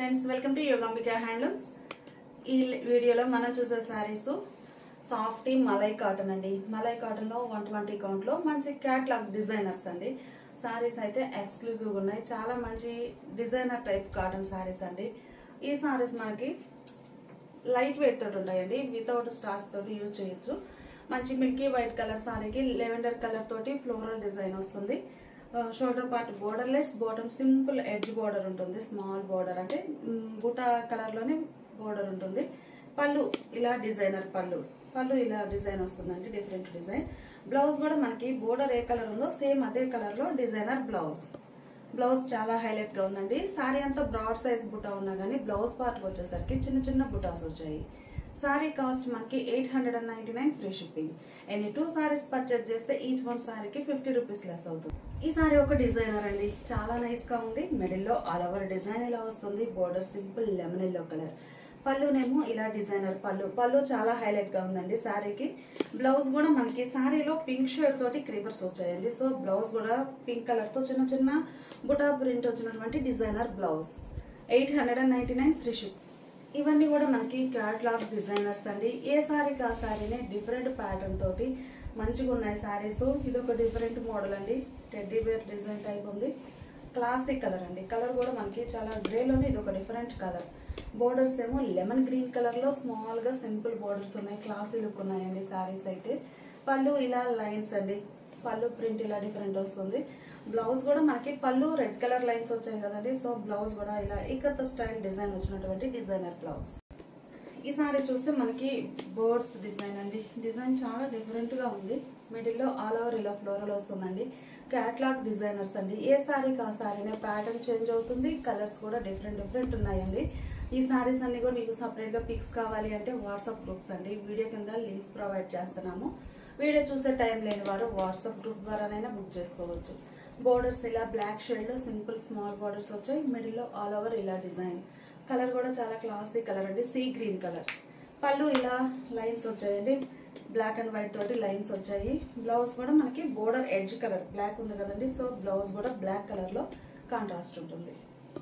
friends welcome to Yogambika handlooms ఈ వీడియోలో మనం చూసే శారీస్ సాఫ్టీ మలై కాటన్ అండి మలై కాటన్ లో వన్ ట్వంటీ కౌంట్ లో మంచి క్యాట్లాగ్ డిజైనర్స్ అండి శారీస్ అయితే ఎక్స్క్లూజివ్ ఉన్నాయి చాలా మంచి డిజైనర్ టైప్ కాటన్ శారీస్ అండి ఈ శారీస్ మనకి లైట్ వెయిట్ తోటి ఉంటాయండి వితౌట్ స్టార్స్ తోటి యూజ్ చేయొచ్చు మంచి మిల్కీ వైట్ కలర్ సారీకి లెవెండర్ కలర్ తోటి ఫ్లోరల్ డిజైన్ వస్తుంది shoulder part borderless bottom simple edge border ఉంటుంది స్మాల్ బోర్డర్ అంటే మ్, బుటా కలర్ లోనే బోర్డర్ ఉంటుంది పళ్ళు ఇలా డిజైనర్ పళ్ళు పళ్ళు ఇలా డిజైన్ వస్తుందండి డిఫరెంట్ డిజైన్ బ్లౌజ్ కూడా మనకి బోర్డర్ ఏ కలర్ ఉందో సేమ్ అదే కలర్ లో డిజైనర్ బ్లౌజ్ బ్లౌజ్ చాలా హైలైట్ గా ఉందండి సారీ అంతా బ్రాడ్ సైజ్ బుటా ఉన్నా కానీ బ్లౌజ్ పార్ట్ వచ్చేసరికి చిన్న చిన్న బుటాస్ వచ్చాయి సారీ కాస్ట్ మనకి eight hundred and ninety nine free shipping any two saris purchase చేస్తే ఈచ్ వన్ సారీకి ఫిఫ్టీ రూపీస్ లెస్ అవుతుంది ఈ సారీ ఒక డిజైనర్ అండి చాలా నైస్ గా ఉంది మిడిల్ లో ఆల్ ఓవర్ డిజైన్ ఇలా వస్తుంది border simple lemon yellow colour పళ్ళునేమో ఇలా డిజైనర్ పళ్ళు పళ్ళు చాలా హైలైట్ గా ఉందండి శారీకి బ్లౌజ్ కూడా మనకి శారీలో పింక్ షేడ్ తోటి క్రీపర్స్ వచ్చాయండి సో బ్లౌజ్ కూడా పింక్ కలర్ తో చిన్న చిన్న బుటా ప్రింట్ వచ్చినటువంటి designer blouse eight hundred and ninety nine free ship ఇవన్నీ కూడా మనకి క్యాట్లాగ్ డిజైనర్స్ అండి ఏ సారీకి ఆ సారీనే డిఫరెంట్ ప్యాటర్న్ తోటి మంచిగా ఉన్నాయి సారీస్ ఇది ఒక డిఫరెంట్ మోడల్ అండి టెడ్డీ బేర్ డిజైన్ టైప్ ఉంది క్లాసిక్ కలర్ అండి కలర్ కూడా మనకి చాలా గ్రేలోనే ఇది ఒక డిఫరెంట్ కలర్ బోర్డర్స్ ఏమో లెమన్ గ్రీన్ కలర్ లో స్మాల్ గా సింపుల్ బోర్డర్స్ ఉన్నాయి క్లాసీ లుక్ ఉన్నాయండి సారీస్ అయితే పళ్ళు ఇలా లైన్స్ అండి పళ్ళు ప్రింట్ ఇలా డిఫరెంట్ వస్తుంది బ్లౌజ్ కూడా మనకి పళ్ళు రెడ్ కలర్ లైన్స్ వచ్చాయి కదండి సో బ్లౌజ్ కూడా ఇలా ఇకత్ స్టైల్ డిజైన్ వచ్చినటువంటి డిజైనర్ బ్లౌజ్ ఈ సారీ చూస్తే మనకి బర్డ్స్ డిజైన్ అండి డిజైన్ చాలా డిఫరెంట్ గా ఉంది మిడిల్ లో ఆల్ ఓవర్ ఇలా ఫ్లోరల్ వస్తుందండి క్యాట్లాగ్ డిజైనర్స్ అండి ఏ సారీకి ఆ సారీనే ప్యాటర్న్ చేంజ్ అవుతుంది కలర్స్ కూడా డిఫరెంట్ డిఫరెంట్ ఉన్నాయండి ఈ సారీస్ అన్ని కూడా మీకు సపరేట్ గా పిక్స్ కావాలి అంటే వాట్సాప్ గ్రూప్స్ అండి వీడియో కింద లింక్స్ ప్రొవైడ్ చేస్తున్నాము వీడియో చూసే టైం లేని వారు వాట్సాప్ గ్రూప్ ద్వారానైనా బుక్ చేసుకోవచ్చు బోర్డర్స్ ఇలా బ్లాక్ షేడ్ లో సింపుల్ స్మాల్ బోర్డర్స్ వచ్చాయి మిడిల్ లో ఆల్ ఓవర్ ఇలా డిజైన్ కలర్ కూడా చాలా క్లాసిక్ కలర్ అండి సీ గ్రీన్ కలర్ పళ్ళు ఇలా లైన్స్ వచ్చాయండి బ్లాక్ అండ్ వైట్ తోటి లైన్స్ వచ్చాయి బ్లౌజ్ కూడా మనకి బోర్డర్ ఎడ్జ్ కలర్ బ్లాక్ ఉంది కదండి సో బ్లౌజ్ కూడా బ్లాక్ కలర్ లో కాంట్రాస్ట్ ఉంటుంది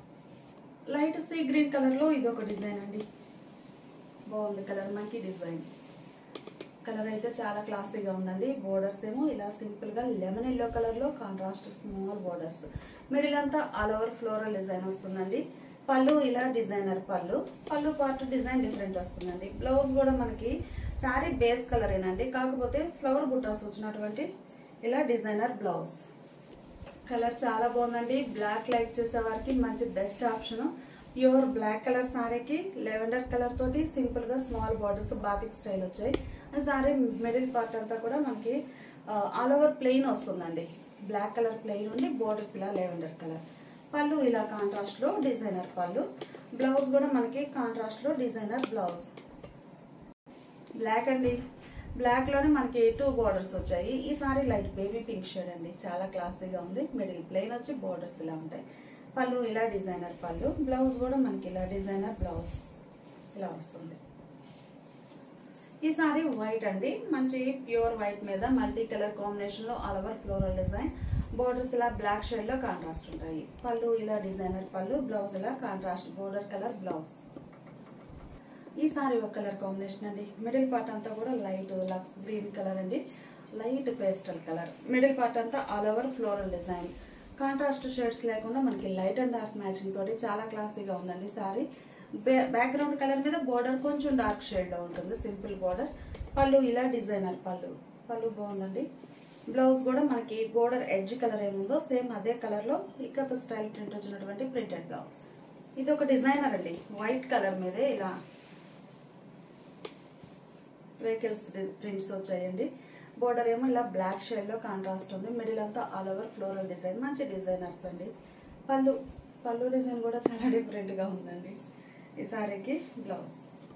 లైట్ సీ గ్రీన్ కలర్ లో ఇది ఒక డిజైన్ అండి బాగుంది కలర్ మనకి డిజైన్ కలర్ అయితే చాలా క్లాసీగా ఉందండి బోర్డర్స్ ఏమో ఇలా సింపుల్ గా లెమన్ ఎల్లో కలర్ లో కాంట్రాస్ట్ స్మాల్ బోర్డర్స్ మిడిల్ అంతా ఆల్ ఓవర్ ఫ్లోరల్ డిజైన్ వస్తుందండి పళ్ళు ఇలా డిజైనర్ పళ్ళు పళ్ళు పార్ట్ డిజైన్ డిఫరెంట్ వస్తుందండి బ్లౌజ్ కూడా మనకి శారీ బేస్ కలర్ ఏనండి కాకపోతే ఫ్లవర్ బుట్టాస్ వచ్చినటువంటి ఇలా డిజైనర్ బ్లౌజ్ కలర్ చాలా బాగుందండి బ్లాక్ లైక్ చేసే వారికి మంచి best option pure black colour సారీకి లెవెండర్ కలర్ తోటి సింపుల్ గా స్మాల్ బార్డర్స్ బాతిక్ స్టైల్ వచ్చాయి ఆ సారీ మిడిల్ పార్ట్ అంతా కూడా మనకి ఆల్ ఓవర్ ప్లెయిన్ వస్తుందండి బ్లాక్ కలర్ ప్లెయిన్ ఉండి బోర్డర్స్ ఇలా లెవెండర్ కలర్ పళ్ళు ఇలా కాంట్రాస్ట్ లో డిజైనర్ పళ్ళు బ్లౌజ్ కూడా మనకి కాంట్రాస్ట్ లో డిజైనర్ బ్లౌజ్ బ్లాక్ అండి బ్లాక్ లోనే మనకి టూ బోర్డర్స్ వచ్చాయి ఈ sari light baby pink shade అండి చాలా క్లాసీగా ఉంది మిడిల్ ప్లెయిన్ వచ్చి బోర్డర్స్ ఇలా ఉంటాయి పళ్ళు ఇలా డిజైనర్ పళ్ళు బ్లౌజ్ కూడా మనకి ఇలా డిజైనర్ బ్లౌజ్ ఇలా వస్తుంది ఈ సారీ వైట్ అండి మంచి ప్యూర్ వైట్ మీద మల్టీ కలర్ కాంబినేషన్ లో all over floral design borders ఇలా బ్లాక్ షేడ్ లో కాంట్రాస్ట్ ఉంటాయి పళ్ళు ఇలా డిజైనర్ పళ్ళు బ్లౌజ్ ఇలా కాంట్రాస్ట్ బోర్డర్ కలర్ బ్లౌజ్ ఈ సారీ ఒక కలర్ కాంబినేషన్ అండి మిడిల్ పార్ట్ అంతా కూడా లైట్ లక్స్ గ్రీన్ కలర్ అండి light pastel colour middle part అంతా all over floral design contrast shades లేకుండా మనకి లైట్ అండ్ డార్క్ మ్యాచింగ్ తోటి చాలా క్లాసీగా ఉందండి సారీ బ్యాక్గ్రౌండ్ కలర్ మీద బోర్డర్ కొంచెం డార్క్ షేడ్ లో ఉంటుంది సింపుల్ బోర్డర్ పళ్ళు ఇలా డిజైనర్ పళ్ళు పళ్ళు బాగుందండి బ్లౌజ్ కూడా మనకి బోర్డర్ ఎడ్జ్ కలర్ ఏముందో సేమ్ అదే కలర్ లో ఇక్కత స్టైల్ ప్రింట్ వచ్చినటువంటి ప్రింటెడ్ బ్లౌజ్ ఇది ఒక డిజైనర్ అండి వైట్ కలర్ మీదే ఇలా వెహికల్స్ ప్రింట్స్ వచ్చాయండి బోర్డర్ ఏమో ఇలా బ్లాక్ షేడ్ లో కాంట్రాస్ట్ ఉంది మిడిల్ అంతా ఆల్ ఓవర్ ఫ్లోరల్ డిజైన్ మంచి డిజైనర్స్ అండి పళ్ళు పళ్ళు డిజైన్ కూడా చాలా డిఫరెంట్ గా ఉందండి ఈ సారీకి బ్లౌజ్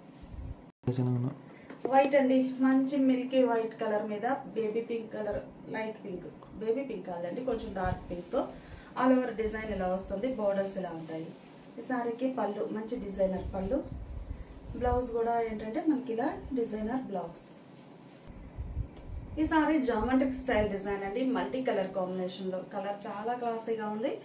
వైట్ అండి మంచి మిల్కీ వైట్ కలర్ మీద baby pink colour light pink baby pink కాదండి కొంచెం డార్క్ పింక్ తో ఆల్ ఓవర్ డిజైన్ ఇలా వస్తుంది బోర్డర్స్ ఇలా ఉంటాయి ఈ సారీకి పళ్ళు మంచి డిజైనర్ పళ్ళు బ్లౌజ్ కూడా ఏంటంటే మనకి ఇలా డిజైనర్ బ్లౌజ్ ఈ సారీ జామెట్రిక్ స్టైల్ డిజైన్ అండి మల్టీ కలర్ కాంబినేషన్ లో కలర్ చాలా క్లాసీగా ఉంది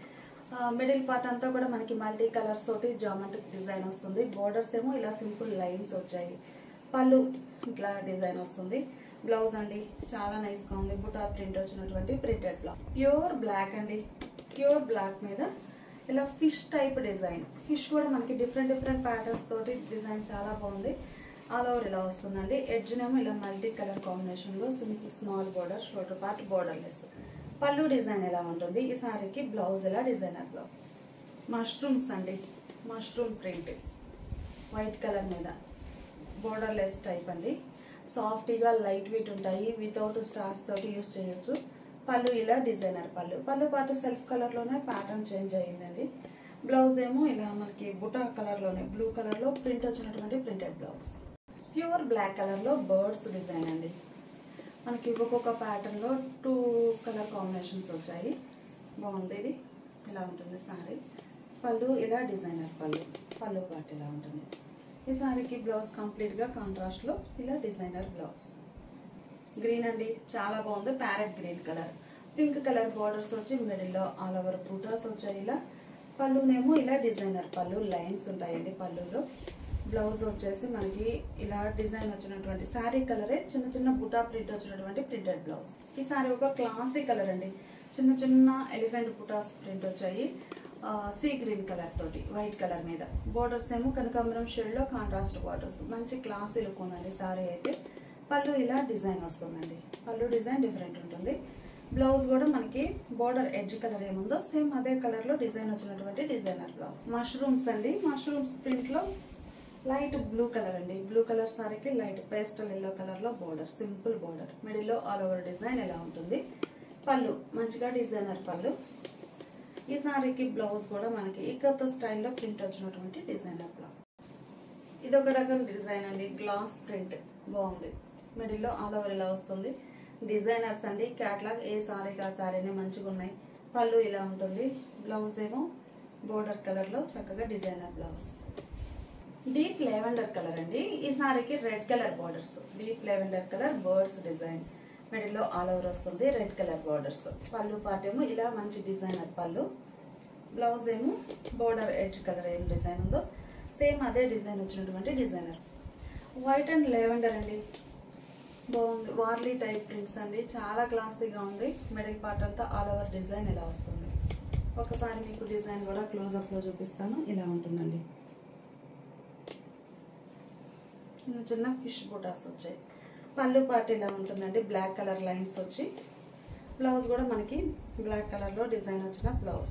మిడిల్ పార్ట్ అంతా కూడా మనకి మల్టీ కలర్స్ తోటి జామెట్రిక్ డిజైన్ వస్తుంది బోర్డర్స్ ఏమో ఇలా సింపుల్ లైన్స్ వచ్చాయి పళ్ళు ఇట్లా డిజైన్ వస్తుంది బ్లౌజ్ అండి చాలా నైస్గా ఉంది బుటా ప్రింట్ వచ్చినటువంటి ప్రింటెడ్ బ్లౌజ్ ప్యూర్ బ్లాక్ అండి ప్యూర్ బ్లాక్ మీద ఇలా ఫిష్ టైప్ డిజైన్ ఫిష్ కూడా మనకి డిఫరెంట్ డిఫరెంట్ ప్యాటర్న్స్ తోటి డిజైన్ చాలా బాగుంది ఆల్ ఓవర్ ఇలా వస్తుందండి ఎడ్జ్నేమో ఇలా మల్టీ కలర్ కాంబినేషన్లో simple small border shoulder part borderless పళ్ళు డిజైన్ ఎలా ఉంటుంది ఈ సారీకి బ్లౌజ్ ఎలా డిజైనర్ బ్లౌజ్ మష్రూమ్స్ అండి మష్రూమ్ ప్రింట్ వైట్ కలర్ మీద బోర్డర్లెస్ టైప్ అండి సాఫ్ట్గా లైట్ వెయిట్ ఉంటాయి వితౌట్ స్టార్స్ తోటి యూస్ చేయొచ్చు పళ్ళు ఇలా డిజైనర్ పళ్ళు పళ్ళు పాటు సెల్ఫ్ కలర్లోనే ప్యాటర్న్ చేంజ్ అయ్యిందండి బ్లౌజ్ ఏమో ఇలా మనకి బుటా కలర్లోనే బ్లూ కలర్లో ప్రింట్ వచ్చినటువంటి ప్రింటెడ్ బ్లౌజ్ ప్యూర్ బ్లాక్ కలర్లో బర్డ్స్ డిజైన్ అండి మనకి ఒక్కొక్క ప్యాటర్న్లో టూ కలర్ కాంబినేషన్స్ వచ్చాయి బాగుంది ఇది ఇలా ఉంటుంది సారీ పళ్ళు ఇలా డిజైనర్ పళ్ళు పళ్ళు పార్ట్ ఇలా ఉంటుంది ఈ సారీకి బ్లౌజ్ కంప్లీట్గా కాంట్రాస్ట్లో ఇలా డిజైనర్ బ్లౌజ్ గ్రీన్ అండి చాలా బాగుంది parrot green colour pink colour borders వచ్చి మిడిల్లో ఆల్ ఓవర్ బూటాస్ వచ్చాయి ఇలా పళ్ళునేమో ఇలా డిజైనర్ పళ్ళు లైన్స్ ఉంటాయండి పళ్ళులో బ్లౌజ్ వచ్చేసి మనకి ఇలా డిజైన్ వచ్చినటువంటి శారీ కలరే చిన్న చిన్న బుటా ప్రింట్ వచ్చినటువంటి ప్రింటెడ్ బ్లౌజ్ ఈ సారీ ఒక క్లాసిక్ కలర్ అండి చిన్న చిన్న ఎలిఫెంట్ బుటాస్ ప్రింట్ వచ్చాయి సీ గ్రీన్ కలర్ తోటి వైట్ కలర్ మీద బోర్డర్స్ ఏమో కనకాంబరం షేడ్లో కాంట్రాస్ట్ బార్డర్స్ మంచి క్లాసీ లుక్ ఉందండి సారీ అయితే పళ్ళు ఇలా డిజైన్ వస్తుందండి పళ్ళు డిజైన్ డిఫరెంట్ ఉంటుంది బ్లౌజ్ కూడా మనకి బోర్డర్ ఎడ్జ్ కలర్ ఏముందో సేమ్ అదే కలర్లో డిజైన్ వచ్చినటువంటి డిజైనర్ బ్లౌజ్ మష్రూమ్స్ అండి మష్రూమ్స్ ప్రింట్లో లైట్ బ్లూ కలర్ అండి బ్లూ కలర్ సారీకి లైట్ పేస్టల్ ఎల్లో కలర్లో బోర్డర్ సింపుల్ బోర్డర్ మిడిల్లో ఆల్ ఓవర్ డిజైన్ ఎలా ఉంటుంది పళ్ళు మంచిగా డిజైనర్ పళ్ళు ఈ సారీకి బ్లౌజ్ కూడా మనకి ఇకత స్టైల్లో ప్రింట్ వచ్చినటువంటి డిజైనర్ బ్లౌజ్ ఇది ఒక రకం డిజైన్ అండి గ్లాస్ ప్రింట్ బాగుంది మిడిల్లో ఆల్ ఓవర్ ఇలా వస్తుంది డిజైనర్స్ అండి క్యాట్లాగ్ ఏ సారీకి ఆ సారీనే మంచిగా ఉన్నాయి పళ్ళు ఇలా ఉంటుంది బ్లౌజ్ ఏమో బోర్డర్ కలర్లో చక్కగా designer blouse deep lavender colour అండి ఈ సారీకి red colour borders deep lavender colour birds design మిడిల్లో ఆల్ ఓవర్ వస్తుంది red colour borders pallu part ఏమో ఇలా మంచి డిజైనర్ పళ్ళు బ్లౌజ్ ఏమో బోర్డర్ ఎడ్జ్ కలర్ ఏం డిజైన్ ఉందో సేమ్ అదే డిజైన్ వచ్చినటువంటి డిజైనర్ వైట్ అండ్ లెవెండర్ అండి బాగుంది వార్లీ టైప్ ప్రింట్స్ అండి చాలా క్లాసీగా ఉంది మిడిల్ పార్ట్ అంతా ఆల్ ఓవర్ డిజైన్ ఇలా వస్తుంది ఒకసారి మీకు డిజైన్ కూడా క్లోజప్లో చూపిస్తాను ఇలా ఉంటుందండి చిన్న చిన్న ఫిష్ బుటాస్ వచ్చాయి పళ్ళు పార్ట్ ఇలా ఉంటుందండి బ్లాక్ కలర్ లైన్స్ వచ్చి బ్లౌజ్ కూడా మనకి బ్లాక్ కలర్లో డిజైన్ వచ్చిన బ్లౌజ్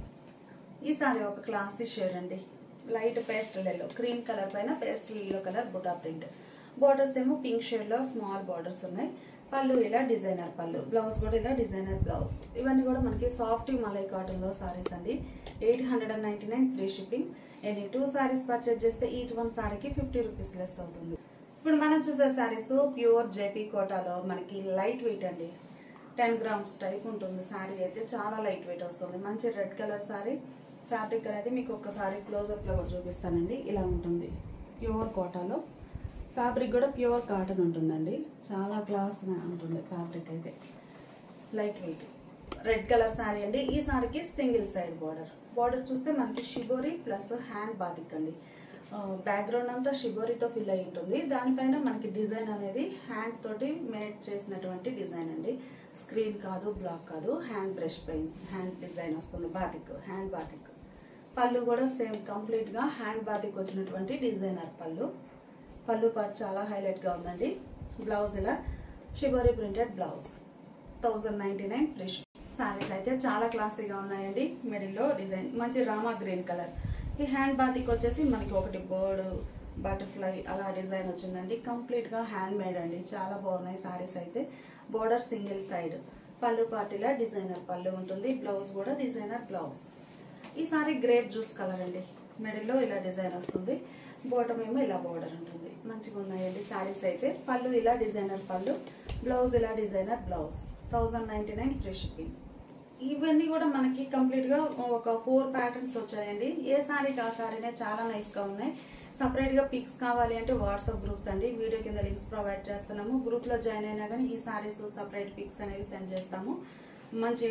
ఈ సారీ ఒక క్లాసీ షేడ్ అండి light pastel yellow cream colour పైన పేస్టల్ ఎల్లో కలర్ బుటా ప్రింట్ బార్డర్స్ ఏమో పింక్ షేడ్లో స్మాల్ బార్డర్స్ ఉన్నాయి పళ్ళు ఇలా డిజైనర్ పళ్ళు బ్లౌజ్ కూడా ఇలా డిజైనర్ బ్లౌజ్ ఇవన్నీ కూడా మనకి సాఫ్ట్ మలై కాటన్లో సారీస్ అండి eight hundred and ninety nine free shipping any two saris purchase చేస్తే ఈచ్ వన్ సారీకి ఫిఫ్టీ రూపీస్ లెస్ అవుతుంది ఇప్పుడు మనం చూసే సారీస్ ప్యూర్ జేపీ కోటాలో మనకి లైట్ వెయిట్ అండి టెన్ గ్రామ్స్ టైప్ ఉంటుంది శారీ అయితే చాలా లైట్ వెయిట్ వస్తుంది మంచి రెడ్ కలర్ శారీ ఫ్యాబ్రిక్ అనేది మీకు ఒక్కసారి క్లోజప్లో కూడా చూపిస్తానండి ఇలా ఉంటుంది ప్యూర్ కోటాలో ఫ్యాబ్రిక్ కూడా ప్యూర్ కాటన్ ఉంటుందండి చాలా క్లాస్ ఉంటుంది ఫ్యాబ్రిక్ అయితే light weight red colour sari అండి ఈ శారీకి సింగిల్ సైడ్ బార్డర్ బార్డర్ చూస్తే మనకి షిబోరి ప్లస్ హ్యాండ్ బాతిక్ అండి బ్యాక్గ్రౌండ్ అంతా షిబోరితో ఫిల్ అయి ఉంటుంది దానిపైన మనకి డిజైన్ అనేది హ్యాండ్ తోటి మేడ్ చేసినటువంటి డిజైన్ అండి స్క్రీన్ కాదు బ్లాక్ కాదు hand brush paint hand design వస్తుంది బాతిక్ హ్యాండ్ బాతిక్ పళ్ళు కూడా సేమ్ కంప్లీట్గా హ్యాండ్ బాతిక్ వచ్చినటువంటి డిజైనర్ పళ్ళు పళ్ళు పార్ట్ చాలా హైలైట్గా ఉందండి బ్లౌజ్ ఇలా shibori printed blouse thousand ninety nine fresh saris అయితే చాలా క్లాసీగా ఉన్నాయండి మిడిల్లో డిజైన్ మంచి రామా గ్రీన్ కలర్ ఈ హ్యాండ్ బాతిక్ వచ్చేసి మనకి ఒకటి బర్డ్ బటర్ఫ్లై అలా డిజైన్ వచ్చిందండి కంప్లీట్గా హ్యాండ్ మేడ్ అండి చాలా బాగున్నాయి సారీస్ అయితే బోర్డర్ సింగిల్ సైడ్ పళ్ళు పార్టీలా డిజైనర్ పళ్ళు ఉంటుంది బ్లౌజ్ కూడా డిజైనర్ బ్లౌజ్ ఈ సారీ గ్రేప్ జ్యూస్ కలర్ అండి మిడిల్లో ఇలా డిజైన్ వస్తుంది బోటం ఏమో ఇలా బోర్డర్ ఉంటుంది మంచిగా ఉన్నాయండి శారీస్ అయితే పళ్ళు ఇలా డిజైనర్ పళ్ళు బ్లౌజ్ ఇలా designer blouse thousand ninety nine free shipping ఇవన్నీ కూడా మనకి కంప్లీట్గా ఒక ఫోర్ ప్యాటర్న్స్ వచ్చాయండి ఏ సారీకి ఆ సారీనే చాలా నైస్గా ఉన్నాయి సపరేట్గా పిక్స్ కావాలి అంటే వాట్సాప్ గ్రూప్స్ అండి వీడియో కింద లింక్స్ ప్రొవైడ్ చేస్తున్నాము గ్రూప్లో జాయిన్ అయినా కానీ ఈ సారీస్ సపరేట్ పిక్స్ అనేవి సెండ్ చేస్తాము మంచి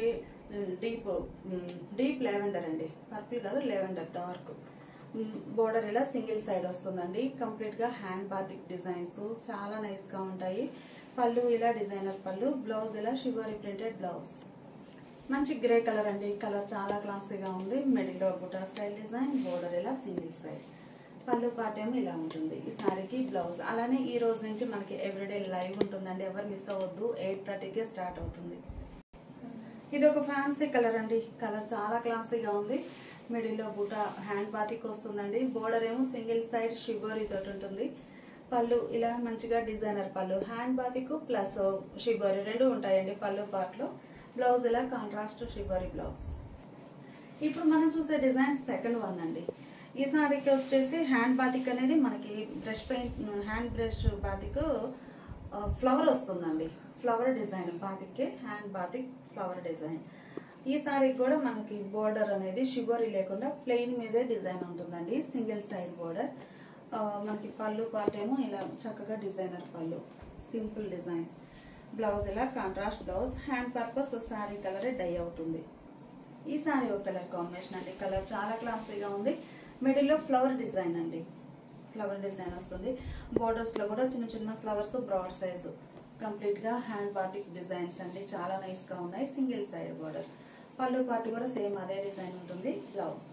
డీప్ డీప్ లెవెండర్ అండి పర్పుల్ కాదు లెవెండర్ డార్క్ బోర్డర్ ఇలా సింగిల్ సైడ్ వస్తుందండి కంప్లీట్ గా హ్యాండ్ బాతిక్ డిజైన్స్ చాలా నైస్ గా ఉంటాయి పళ్ళు ఇలా డిజైనర్ పళ్ళు బ్లౌజ్ ఇలా షివరీ ప్రింటెడ్ బ్లౌజ్ మంచి గ్రే కలర్ అండి కలర్ చాలా క్లాసీగా ఉంది మిడిల్లో బుటా స్టైల్ డిజైన్ బోర్డర్ ఇలా సింగిల్ సైడ్ పళ్ళు పార్ట్ ఏమో ఇలా ఉంటుంది ఈ సారీకి బ్లౌజ్ అలానే ఈ రోజు నుంచి మనకి ఎవ్రీడే లైవ్ ఉంటుందండి ఎవరు మిస్ అవ్వద్దు ఎయిట్ థర్టీకే స్టార్ట్ అవుతుంది ఇది ఒక ఫ్యాన్సీ కలర్ అండి కలర్ చాలా క్లాసీగా ఉంది మిడిల్లో బుటా హ్యాండ్ బాతిక్ వస్తుందండి బోర్డర్ ఏమో సింగిల్ సైడ్ షిబోరీ తోటి ఉంటుంది పళ్ళు ఇలా మంచిగా డిజైనర్ పళ్ళు హ్యాండ్ బాతిక్ ప్లస్ షిబోరీ రెండు ఉంటాయండి పళ్ళు పార్ట్లో బ్లౌజ్ ఇలా కాంట్రాస్ట్ షిబోరీ బ్లౌజ్ ఇప్పుడు మనం చూసే డిజైన్ సెకండ్ వన్ అండి ఈ సారీకి వచ్చేసి హ్యాండ్ బాతిక్ అనేది మనకి brush paint hand brush batik flower వస్తుందండి ఫ్లవర్ డిజైన్ బాతిక్కి హ్యాండ్ బాతిక్ ఫ్లవర్ డిజైన్ ఈ సారీకి కూడా మనకి బోర్డర్ అనేది షిబోరీ లేకుండా ప్లెయిన్ మీదే డిజైన్ ఉంటుందండి సింగిల్ సైడ్ బోర్డర్ మనకి పళ్ళు పార్ట్ ఏమో ఇలా చక్కగా designer pallu simple design blouse ఇలా contrast blouse hand purpose sari కలరే డై అవుతుంది ఈ సారీ ఒక కలర్ కాంబినేషన్ అండి కలర్ చాలా క్లాసీగా ఉంది మిడిల్లో ఫ్లవర్ డిజైన్ అండి ఫ్లవర్ డిజైన్ వస్తుంది బోర్డర్స్ లో కూడా చిన్న చిన్న ఫ్లవర్స్ బ్రాడ్ సైజు కంప్లీట్ గా హ్యాండ్ బాతిక్ డిజైన్స్ అండి చాలా నైస్ గా ఉన్నాయి సింగిల్ సైడ్ బోర్డర్ పళ్ళు పాటు కూడా సేమ్ అదే డిజైన్ ఉంటుంది బ్లౌజ్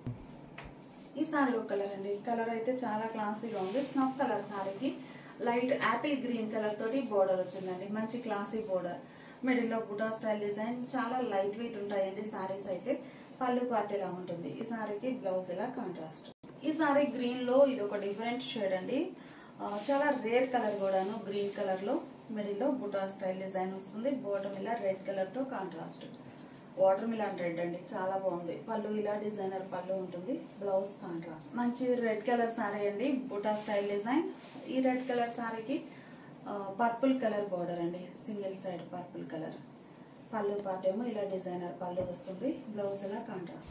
ఈ సారీ ఒక కలర్ అండి కలర్ అయితే చాలా క్లాసీగా ఉంది స్నఫ్ కలర్ సారీకి లైట్ యాపిల్ గ్రీన్ కలర్ తోటి బోర్డర్ వచ్చిందండి మంచి క్లాసీ బోర్డర్ మిడిల్లో బుటా స్టైల్ డిజైన్ చాలా లైట్ వెయిట్ ఉంటాయండి సారీస్ అయితే పళ్ళు పార్ట్ ఇలా ఉంటుంది ఈ సారీకి బ్లౌజ్ ఇలా కాంట్రాస్ట్ ఈ సారీ గ్రీన్ లో ఇది ఒక డిఫరెంట్ షేడ్ అండి ఆ, చాలా రేర్ కలర్ కూడాను గ్రీన్ కలర్ లో మిడిల్లో బుటా స్టైల్ డిజైన్ వస్తుంది బోటం ఇలా రెడ్ కలర్ తో కాంట్రాస్ట్ వాటర్ మిలాన్ రెడ్ అండి చాలా బాగుంది పళ్ళు ఇలా డిజైనర్ పళ్ళు ఉంటుంది బ్లౌజ్ కాంట్రాస్ట్ మంచి రెడ్ కలర్ సారీ అండి బుటా స్టైల్ డిజైన్ ఈ రెడ్ కలర్ సారీకి పర్పుల్ కలర్ బార్డర్ అండి single side purple colour pallu part ఏమో ఇలా డిజైనర్ పళ్ళు వస్తుంది బ్లౌజ్ ఇలా కాంట్రాస్ట్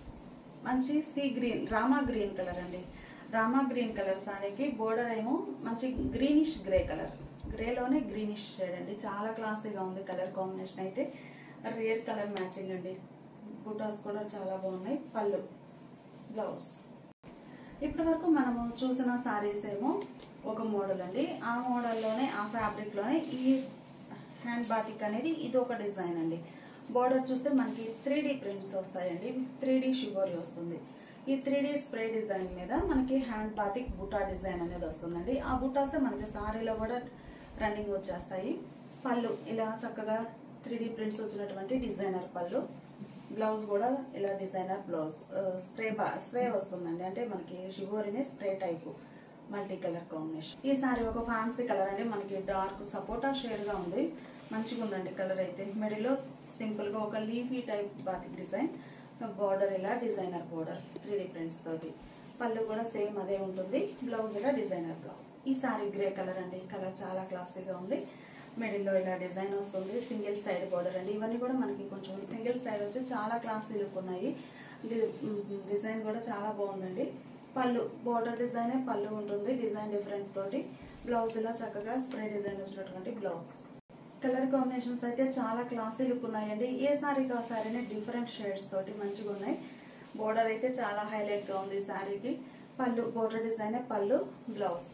మంచి sea green Rama green colour అండి రామా గ్రీన్ కలర్ సారీకి బోర్డర్ ఏమో మంచి గ్రీనిష్ గ్రే కలర్ గ్రేలోనే గ్రీనిష్ షేడ్ అండి చాలా క్లాసీగా ఉంది కలర్ కాంబినేషన్ అయితే రేర్ కలర్ మ్యాచింగ్ అండి బుటాస్ కూడా చాలా బాగున్నాయి పళ్ళు బ్లౌజ్ ఇప్పటి వరకు మనము చూసిన సారీస్ ఏమో ఒక మోడల్ అండి ఆ మోడల్లోనే ఆ ఫ్యాబ్రిక్లోనే ఈ హ్యాండ్ బాటిక్ అనేది ఇది ఒక డిజైన్ అండి బార్డర్ చూస్తే మనకి త్రీ డీ ప్రింట్స్ వస్తాయండి త్రీ డీ షిబోరి వస్తుంది ఈ త్రీ డీ స్ప్రే డిజైన్ మీద మనకి హ్యాండ్ బాతిక్ బుటా డిజైన్ అనేది వస్తుందండి ఆ బుటాసే మనకి సారీలో కూడా రన్నింగ్ వచ్చేస్తాయి పళ్ళు ఇలా చక్కగా త్రీ డీ ప్రింట్స్ వచ్చినటువంటి డిజైనర్ పళ్ళు బ్లౌజ్ కూడా ఇలా డిజైనర్ బ్లౌజ్ స్ప్రే బా స్ప్రే వస్తుందండి అంటే మనకి షివోరిని spray type multi colour combination ఈ సారీ ఒక ఫ్యాన్సీ కలర్ అండి మనకి డార్క్ సపోటా షేడ్ గా ఉంది మంచిగా ఉందండి కలర్ అయితే మిడిల్లో సింపుల్ గా ఒక leafy type batik design border ఇలా డిజైనర్ బార్డర్ త్రీ ప్రింట్స్ తోటి పళ్ళు కూడా సేమ్ అదే ఉంటుంది బ్లౌజ్ ఇలా డిజైనర్ బ్లౌజ్ ఈ సారీ గ్రే కలర్ అండి కలర్ చాలా క్లాసీగా ఉంది మిడిల్లో ఇలా డిజైన్ వస్తుంది సింగిల్ సైడ్ బార్డర్ అండి ఇవన్నీ కూడా మనకి కొంచెం సింగిల్ సైడ్ వచ్చి చాలా క్లాసీ లుక్ ఉన్నాయి డి- మ్, డిజైన్ కూడా చాలా బాగుందండి పళ్ళు బార్డర్ డిజైనే పళ్ళు ఉంటుంది డిజైన్ డిఫరెంట్ తోటి బ్లౌజ్ ఇలా చక్కగా స్ప్రే డిజైన్ వచ్చినటువంటి బ్లౌజ్ కలర్ కాంబినేషన్స్ అయితే చాలా క్లాసీ లుక్ ఉన్నాయండి ఏ సారీకి ఆ సారీనే డిఫరెంట్ షేడ్స్ తోటి మంచిగా ఉన్నాయి బోర్డర్ అయితే చాలా హైలైట్ గా ఉంది ఈ సారీకి pallu border design pallu blouse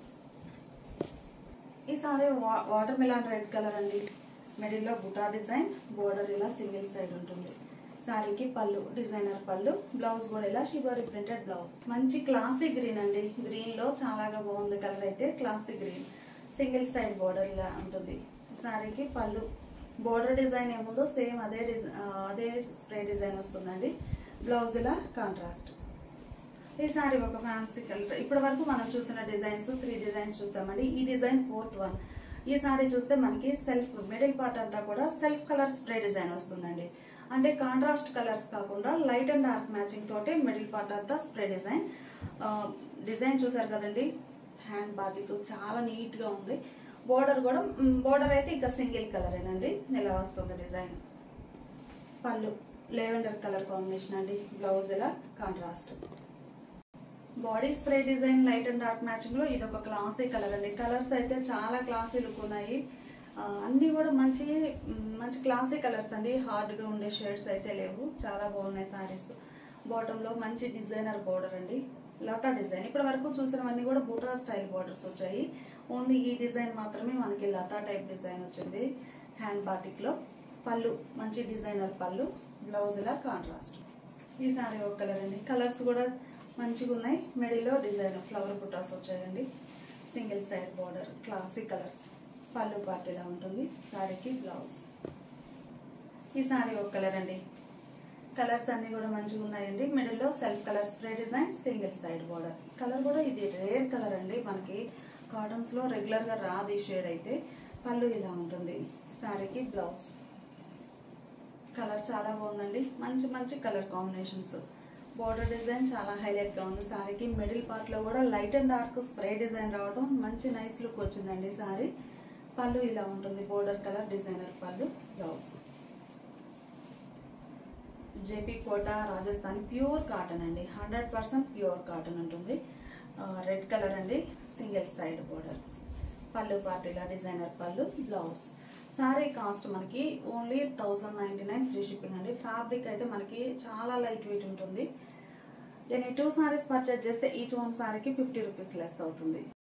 ఈ సారీ వా- వాటర్ మిలాన్ రెడ్ కలర్ అండి మిడిల్లో బుటా డిజైన్ బోర్డర్ ఇలా సింగిల్ సైడ్ ఉంటుంది సారీకి పళ్ళు డిజైనర్ పళ్ళు బ్లౌజ్ కూడా ఇలా షిబోరి ప్రింటెడ్ బ్లౌజ్ మంచి క్లాసీ గ్రీన్ అండి గ్రీన్ లో చాలా బాగుంది కలర్ అయితే classy green single side border ఇలా ఉంటుంది సారీకి పళ్ళు బోర్డర్ డిజైన్ ఏముందో సేమ్ అదే డిజైన్ అదే స్ప్రే డిజైన్ వస్తుందండి బ్లౌజ్ ఇలా కాంట్రాస్ట్ ఈ సారీ ఒక ఫ్యాన్సీ కలర్ ఇప్పటి వరకు మనం చూసిన డిజైన్స్ త్రీ డిజైన్స్ చూసామండి ఈ డిజైన్ ఫోర్త్ వన్ ఈ సారీ చూస్తే మనకి సెల్ఫ్ మిడిల్ పార్ట్ అంతా కూడా సెల్ఫ్ కలర్ స్ప్రే డిజైన్ వస్తుందండి అంటే కాంట్రాస్ట్ కలర్స్ కాకుండా లైట్ అండ్ డార్క్ మ్యాచింగ్ తోటి మిడిల్ పార్ట్ అంతా స్ప్రే డిజైన్ డిజైన్ చూసారు కదండి హ్యాండ్ బాతిక్ చాలా నీట్ గా ఉంది బోర్డర్ కూడా బోర్డర్ అయితే ఇంకా సింగిల్ కలరేనండి ఇలా వస్తుంది design pallu lavender colour combination అండి బ్లౌజ్ ఇలా contrast body spray design light and dark matching లో ఇది ఒక క్లాసీ కలర్ అండి కలర్స్ అయితే చాలా క్లాసీ లుక్ ఉన్నాయి ఆ, అన్నీ కూడా మంచి మ్, మంచి క్లాసిక్ కలర్స్ అండి హార్డ్గా ఉండే షేడ్స్ అయితే లేవు చాలా బాగున్నాయి శారీస్ బాటంలో మంచి డిజైనర్ బోర్డర్ అండి లతా డిజైన్ ఇప్పటి వరకు చూసినవన్నీ కూడా బూటా స్టైల్ బోర్డర్స్ వచ్చాయి ఓన్లీ ఈ డిజైన్ మాత్రమే మనకి లతా టైప్ డిజైన్ వచ్చింది హ్యాండ్ బాతిక్లో పళ్ళు మంచి డిజైనర్ పళ్ళు బ్లౌజ్ ఇలా కాంట్రాస్ట్ ఈ సారీ ఒక కలర్ అండి కలర్స్ కూడా మంచిగా ఉన్నాయి మిడిల్లో డిజైన్ ఫ్లవర్ బుటాస్ వచ్చాయండి single side border classic colours pallu పార్టీలా ఉంటుంది సారీకి బ్లౌజ్ ఈ సారీ ఒక కలర్ అండి కలర్స్ అన్ని కూడా మంచిగా ఉన్నాయండి మిడిల్లో self colour spray design single side border colour కూడా ఇది రేర్ కలర్ అండి మనకి కాటన్స్లో రెగ్యులర్గా రాదు ఈ షేడ్ అయితే పళ్ళు ఇలా ఉంటుంది శారీకి బ్లౌజ్ కలర్ చాలా బాగుందండి మంచి మంచి కలర్ కాంబినేషన్స్ బార్డర్ డిజైన్ చాలా హైలైట్గా ఉంది శారీకి మిడిల్ పార్ట్లో కూడా light and dark spray design రావడం మంచి నైస్ లుక్ వచ్చిందండి శారీ పళ్ళు ఇలా ఉంటుంది బోర్డర్ కలర్ డిజైనర్ పళ్ళు blouse JP Kota Rajasthan pure cotton అండి హండ్రెడ్ పర్సెంట్ ప్యూర్ కాటన్ ఉంటుంది రెడ్ కలర్ అండి సింగిల్ సైడ్ బోర్డర్ పళ్ళు పార్టీలా డిజైనర్ పళ్ళు బ్లౌజ్ సారీ కాస్ట్ మనకి only thousand ninety nine free shipping అండి ఫ్యాబ్రిక్ అయితే మనకి చాలా లైట్ వెయిట్ ఉంటుంది నేను టూ సారీస్ పర్చేజ్ చేస్తే ఈచ్ వన్ సారీకి ఫిఫ్టీ రూపీస్ లెస్ అవుతుంది